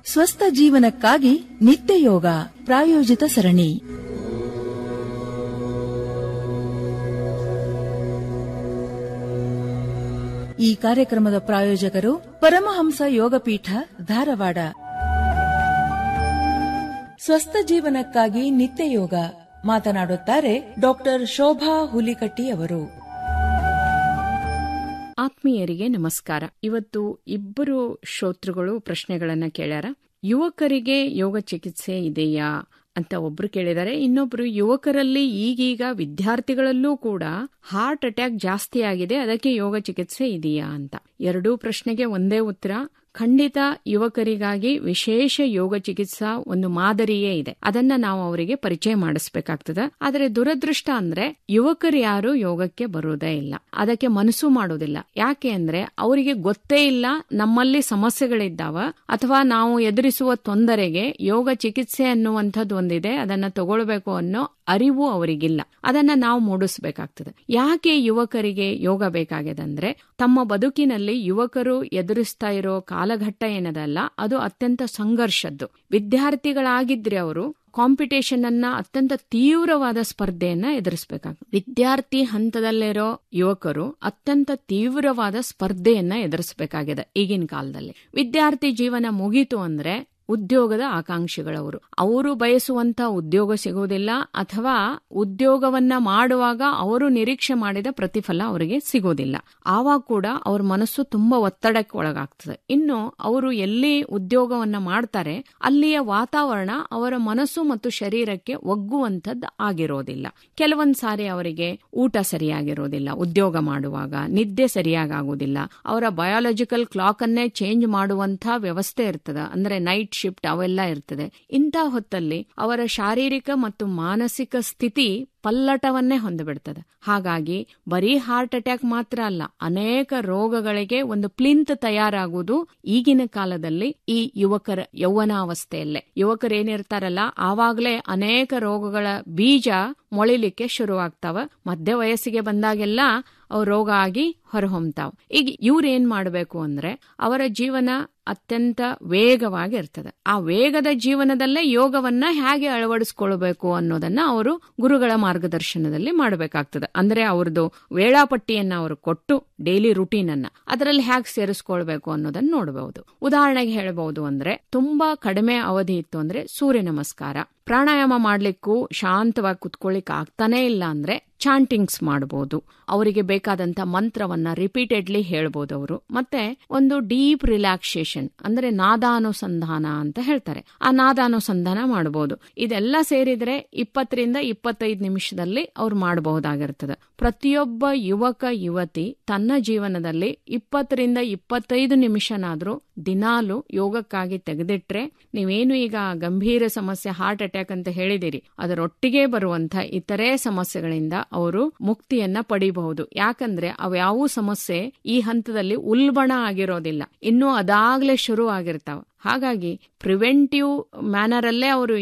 ಸ್ವಸ್ಥ ಜೀವನಕ್ಕಾಗಿ ನಿತ್ಯ ಯೋಗ ಪ್ರಾಯೋಜಿತ ಸರಣಿ ಈ ಕಾರ್ಯಕ್ರಮದ ಪ್ರಾಯೋಜಕರು ಪರಮಹಂಸ ಯೋಗಪೀಠ ಧಾರವಾಡ ಸ್ವಸ್ಥ ಜೀವನಕ್ಕಾಗಿ ನಿತ್ಯ ಯೋಗ ಮಾತನಾಡುತ್ತಾರೆ ಡಾಕ್ಟರ್ ಶೋಭಾ ಹುಲಿಕಟ್ಟಿ ಅವರು ಆತ್ಮೀಯರಿಗೆ ನಮಸ್ಕಾರ ಇವತ್ತು ಇಬ್ಬರು ಶ್ರೋತೃಗಳು ಪ್ರಶ್ನೆಗಳನ್ನ ಕೇಳ್ಯಾರ ಯುವಕರಿಗೆ ಯೋಗ ಚಿಕಿತ್ಸೆ ಇದೆಯಾ ಅಂತ ಒಬ್ರು ಕೇಳಿದ್ದಾರೆ ಇನ್ನೊಬ್ರು ಯುವಕರಲ್ಲಿ ಈಗೀಗ ವಿದ್ಯಾರ್ಥಿಗಳಲ್ಲೂ ಕೂಡ ಹಾರ್ಟ್ ಅಟ್ಯಾಕ್ ಜಾಸ್ತಿ ಆಗಿದೆ ಅದಕ್ಕೆ ಯೋಗ ಚಿಕಿತ್ಸೆ ಇದೆಯಾ ಅಂತ ಎರಡೂ ಪ್ರಶ್ನೆಗೆ ಒಂದೇ ಉತ್ತರ ಖಂಡಿತ ಯುವಕರಿಗಾಗಿ ವಿಶೇಷ ಯೋಗ ಚಿಕಿತ್ಸಾ ಒಂದು ಮಾದರಿಯೇ ಇದೆ ಅದನ್ನ ನಾವು ಅವರಿಗೆ ಪರಿಚಯ ಮಾಡಿಸ್ಬೇಕಾಗ್ತದೆ ಆದರೆ ದುರದೃಷ್ಟ ಅಂದ್ರೆ ಯುವಕರು ಯಾರು ಯೋಗಕ್ಕೆ ಬರೋದೇ ಇಲ್ಲ ಅದಕ್ಕೆ ಮನಸ್ಸು ಮಾಡೋದಿಲ್ಲ ಯಾಕೆ ಅಂದ್ರೆ ಅವರಿಗೆ ಗೊತ್ತೇ ಇಲ್ಲ ನಮ್ಮಲ್ಲಿ ಸಮಸ್ಯೆಗಳಿದ್ದಾವ ಅಥವಾ ನಾವು ಎದುರಿಸುವ ತೊಂದರೆಗೆ ಯೋಗ ಚಿಕಿತ್ಸೆ ಅನ್ನುವಂಥದ್ದು ಒಂದಿದೆ ಅದನ್ನ ತಗೊಳ್ಬೇಕು ಅನ್ನೋ ಅರಿವು ಅವರಿಗಿಲ್ಲ ಅದನ್ನ ನಾವು ಮೂಡಿಸ್ಬೇಕಾಗ್ತದೆ ಯಾಕೆ ಯುವಕರಿಗೆ ಯೋಗ ಬೇಕಾಗಿದೆ ಅಂದ್ರೆ ತಮ್ಮ ಬದುಕಿನಲ್ಲಿ ಯುವಕರು ಎದುರಿಸ್ತಾ ಇರೋ ಕಾಲಘಟ್ಟ ಏನದಲ್ಲ ಅದು ಅತ್ಯಂತ ಸಂಘರ್ಷದ್ದು ವಿದ್ಯಾರ್ಥಿಗಳಾಗಿದ್ರೆ ಅವರು ಕಾಂಪಿಟೇಷನ್ ಅನ್ನ ಅತ್ಯಂತ ತೀವ್ರವಾದ ಸ್ಪರ್ಧೆಯನ್ನ ಎದುರಿಸಬೇಕಾಗ್ತದೆ ವಿದ್ಯಾರ್ಥಿ ಹಂತದಲ್ಲಿರೋ ಯುವಕರು ಅತ್ಯಂತ ತೀವ್ರವಾದ ಸ್ಪರ್ಧೆಯನ್ನ ಎದುರಿಸಬೇಕಾಗಿದೆ ಈಗಿನ ಕಾಲದಲ್ಲಿ ವಿದ್ಯಾರ್ಥಿ ಜೀವನ ಮುಗೀತು ಅಂದ್ರೆ ಉದ್ಯೋಗದ ಆಕಾಂಕ್ಷಿಗಳವರು ಅವರು ಬಯಸುವಂತ ಉದ್ಯೋಗ ಸಿಗುವುದಿಲ್ಲ ಅಥವಾ ಉದ್ಯೋಗವನ್ನ ಮಾಡುವಾಗ ಅವರು ನಿರೀಕ್ಷೆ ಮಾಡಿದ ಪ್ರತಿಫಲ ಅವರಿಗೆ ಸಿಗೋದಿಲ್ಲ ಆವಾಗ ಕೂಡ ಅವ್ರ ಮನಸ್ಸು ತುಂಬಾ ಒತ್ತಡಕ್ಕೆ ಒಳಗಾಗ್ತದೆ ಇನ್ನು ಅವರು ಎಲ್ಲಿ ಉದ್ಯೋಗವನ್ನ ಮಾಡ್ತಾರೆ ಅಲ್ಲಿಯ ವಾತಾವರಣ ಅವರ ಮನಸ್ಸು ಮತ್ತು ಶರೀರಕ್ಕೆ ಒಗ್ಗುವಂಥದ್ದು ಆಗಿರೋದಿಲ್ಲ ಕೆಲವೊಂದ್ ಸಾರಿ ಅವರಿಗೆ ಊಟ ಸರಿಯಾಗಿರೋದಿಲ್ಲ ಉದ್ಯೋಗ ಮಾಡುವಾಗ ನಿದ್ದೆ ಸರಿಯಾಗುವುದಿಲ್ಲ ಅವರ ಬಯಾಲಜಿಕಲ್ ಕ್ಲಾಕ್ ಅನ್ನೇ ಚೇಂಜ್ ಮಾಡುವಂತ ವ್ಯವಸ್ಥೆ ಇರ್ತದೆ ಅಂದ್ರೆ ನೈಟ್ ಶಿಫ್ಟ್ ಅವೆಲ್ಲ ಇರ್ತದೆ ಇಂಥ ಹೊತ್ತಲ್ಲಿ ಅವರ ಶಾರೀರಿಕ ಮತ್ತು ಮಾನಸಿಕ ಸ್ಥಿತಿ ಪಲ್ಲಟವನ್ನೇ ಹೊಂದಿಬಿಡ್ತದೆ ಹಾಗಾಗಿ ಬರೀ ಹಾರ್ಟ್ ಅಟ್ಯಾಕ್ ಮಾತ್ರ ಅಲ್ಲ ಅನೇಕ ರೋಗಗಳಿಗೆ ಒಂದು ಪ್ಲಿಂತ್ ತಯಾರಾಗುವುದು ಈಗಿನ ಕಾಲದಲ್ಲಿ ಈ ಯುವಕರ ಯೌವನಾವಸ್ಥೆಯಲ್ಲೇ ಯುವಕರೇನಿರ್ತಾರಲ್ಲ ಆವಾಗಲೇ ಅನೇಕ ರೋಗಗಳ ಬೀಜ ಮೊಳಿಲಿಕ್ಕೆ ಶುರುವಾಗ್ತಾವ ಮಧ್ಯ ವಯಸ್ಸಿಗೆ ಬಂದಾಗೆಲ್ಲ ಅವು ರೋಗ ಆಗಿ ಹೊರಹೊಮ್ತಾವ್ ಈಗ ಇವ್ರು ಏನ್ ಮಾಡಬೇಕು ಅಂದ್ರೆ ಅವರ ಜೀವನ ಅತ್ಯಂತ ವೇಗವಾಗಿ ಇರ್ತದೆ ಆ ವೇಗದ ಜೀವನದಲ್ಲೇ ಯೋಗವನ್ನ ಹೇಗೆ ಅಳವಡಿಸ್ಕೊಳ್ಬೇಕು ಅನ್ನೋದನ್ನ ಅವರು ಗುರುಗಳ ಮಾರ್ಗದರ್ಶನದಲ್ಲಿ ಮಾಡಬೇಕಾಗ್ತದೆ ಅಂದ್ರೆ ಅವ್ರದ್ದು ವೇಳಾಪಟ್ಟಿಯನ್ನ ಅವರು ಕೊಟ್ಟು ಡೈಲಿ ರುಟೀನ್ ಅನ್ನ ಅದರಲ್ಲಿ ಹೇಗೆ ಸೇರಿಸ್ಕೊಳ್ಬೇಕು ಅನ್ನೋದನ್ನ ನೋಡಬಹುದು ಉದಾಹರಣೆಗೆ ಹೇಳಬಹುದು ಅಂದ್ರೆ ತುಂಬಾ ಕಡಿಮೆ ಅವಧಿ ಇತ್ತು ಅಂದ್ರೆ ಸೂರ್ಯ ನಮಸ್ಕಾರ ಪ್ರಾಣಾಯಾಮ ಮಾಡ್ಲಿಕ್ಕೂ ಶಾಂತವಾಗಿ ಕುತ್ಕೊಳ್ಳಿಕ್ ಆಗ್ತಾನೇ ಇಲ್ಲ ಅಂದ್ರೆ ಚಾಂಟಿಂಗ್ಸ್ ಮಾಡಬಹುದು ಅವರಿಗೆ ಬೇಕಾದಂತ ಮಂತ್ರವನ್ನ ರಿಪೀಟೆಡ್ಲಿ ಹೇಳ್ಬೋದು ಅವರು ಮತ್ತೆ ಒಂದು ಡೀಪ್ ರಿಲ್ಯಾಕ್ಸೇಷನ್ ಅಂದ್ರೆ ನಾದಾನುಸಂಧಾನ ಅಂತ ಹೇಳ್ತಾರೆ ಆ ನಾದಾನುಸಂಧಾನ ಮಾಡಬಹುದು ಇದೆಲ್ಲ ಸೇರಿದ್ರೆ ಇಪ್ಪತ್ತರಿಂದ ಇಪ್ಪತ್ತೈದು ನಿಮಿಷದಲ್ಲಿ ಅವ್ರು ಮಾಡಬಹುದಾಗಿರ್ತದೆ ಪ್ರತಿಯೊಬ್ಬ ಯುವಕ ಯುವತಿ ತನ್ನ ಜೀವನದಲ್ಲಿ ಇಪ್ಪತ್ತರಿಂದ ಇಪ್ಪತ್ತೈದು ನಿಮಿಷನಾದ್ರೂ ದಿನಾಲು ಯೋಗಕ್ಕಾಗಿ ತೆಗೆದಿಟ್ರೆ ನೀವೇನು ಈಗ ಗಂಭೀರ ಸಮಸ್ಯೆ ಹಾರ್ಟ್ ಅಟ್ಯಾಕ್ ಅಂತ ಹೇಳಿದಿರಿ ಅದರೊಟ್ಟಿಗೆ ಬರುವಂತ ಇತರೆ ಸಮಸ್ಯೆಗಳಿಂದ ಅವರು ಮುಕ್ತಿಯನ್ನ ಪಡಿಬಹುದು ಯಾಕಂದ್ರೆ ಅವ್ಯಾವ ಸಮಸ್ಯೆ ಈ ಹಂತದಲ್ಲಿ ಉಲ್ಬಣ ಆಗಿರೋದಿಲ್ಲ ಇನ್ನು ಅದಾಗ್ಲೇ ಶುರು ಆಗಿರ್ತಾವ ಹಾಗಾಗಿ ಪ್ರಿವೆಂಟಿವ್ ಮ್ಯಾನರ್ ಅಲ್ಲೇ ಅವರು